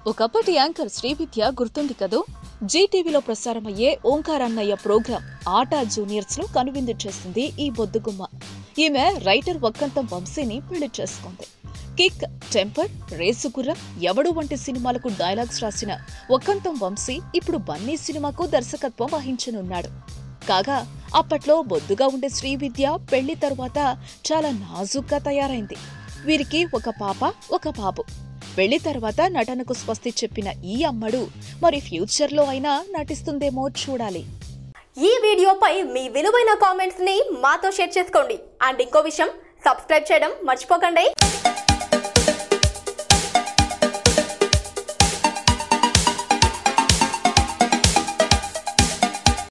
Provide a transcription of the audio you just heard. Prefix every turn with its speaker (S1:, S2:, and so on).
S1: ఒకప్పటి యాంకర్ శ్రీవిద్య గుర్తుంది కదూ జీటీవీలో ప్రసారమయ్యే ఓంకార్ అన్నయ్య ప్రోగ్రాం ఆటా జూనియర్స్ లో కనువిందు చేసింది ఈ బొద్దుగుమ్మ ఈమె రైటర్ వక్కంతం వంశీని పెళ్లి చేసుకుంది కిక్ టెంపర్ రేసుగుర్రం ఎవడు వంటి సినిమాలకు డైలాగ్స్ రాసిన వక్కంతం వంశీ ఇప్పుడు బన్నీ సినిమాకు దర్శకత్వం వహించనున్నాడు కాగా అప్పట్లో బొద్దుగా ఉండే శ్రీవిద్య పెళ్లి తరువాత చాలా నాజుగ్గా తయారైంది వీరికి ఒక పాప ఒక బాబు పెళ్లి తర్వాత నటనకు స్వస్తి చెప్పిన ఈ అమ్మడు మరి ఫ్యూచర్లో అయినా నటిస్తుందేమో చూడాలి
S2: ఈ వీడియోపై మీ విలువైన కామెంట్స్ ని మాతో షేర్ చేసుకోండి అండ్ ఇంకో విషయం సబ్స్క్రైబ్ చేయడం మర్చిపోకండి